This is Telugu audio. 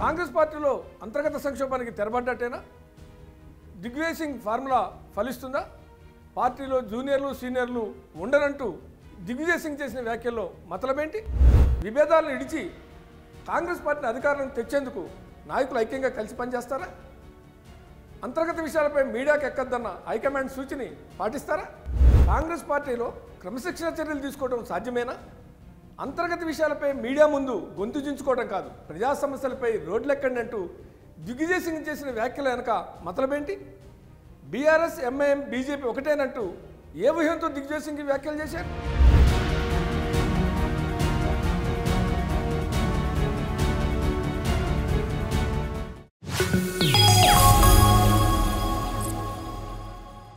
కాంగ్రెస్ పార్టీలో అంతర్గత సంక్షోభానికి తెరబడ్డట్టేనా దిగ్విజయ్ సింగ్ ఫార్ములా ఫలిస్తుందా పార్టీలో జూనియర్లు సీనియర్లు ఉండరంటూ దిగ్విజయ్ సింగ్ చేసిన వ్యాఖ్యల్లో మతలబేంటి విభేదాలను ఇడిచి కాంగ్రెస్ పార్టీని అధికారం తెచ్చేందుకు నాయకులు ఐక్యంగా కలిసి పనిచేస్తారా అంతర్గత విషయాలపై మీడియాకు ఎక్కద్దన్న హైకమాండ్ సూచిని పాటిస్తారా కాంగ్రెస్ పార్టీలో క్రమశిక్షణ చర్యలు తీసుకోవడం సాధ్యమేనా అంతర్గత విషయాలపై మీడియా ముందు గొంతు చించుకోవడం కాదు ప్రజా సమస్యలపై రోడ్లెక్కండి అంటూ దిగ్విజయ్ సింగ్ చేసిన వ్యాఖ్యల వెనక మతలబేంటి బీఆర్ఎస్ ఎంఐఎం బీజేపీ ఒకటేనంటూ ఏ వ్యూహంతో దిగ్విజయ్ సింగ్ ఈ వ్యాఖ్యలు చేశారు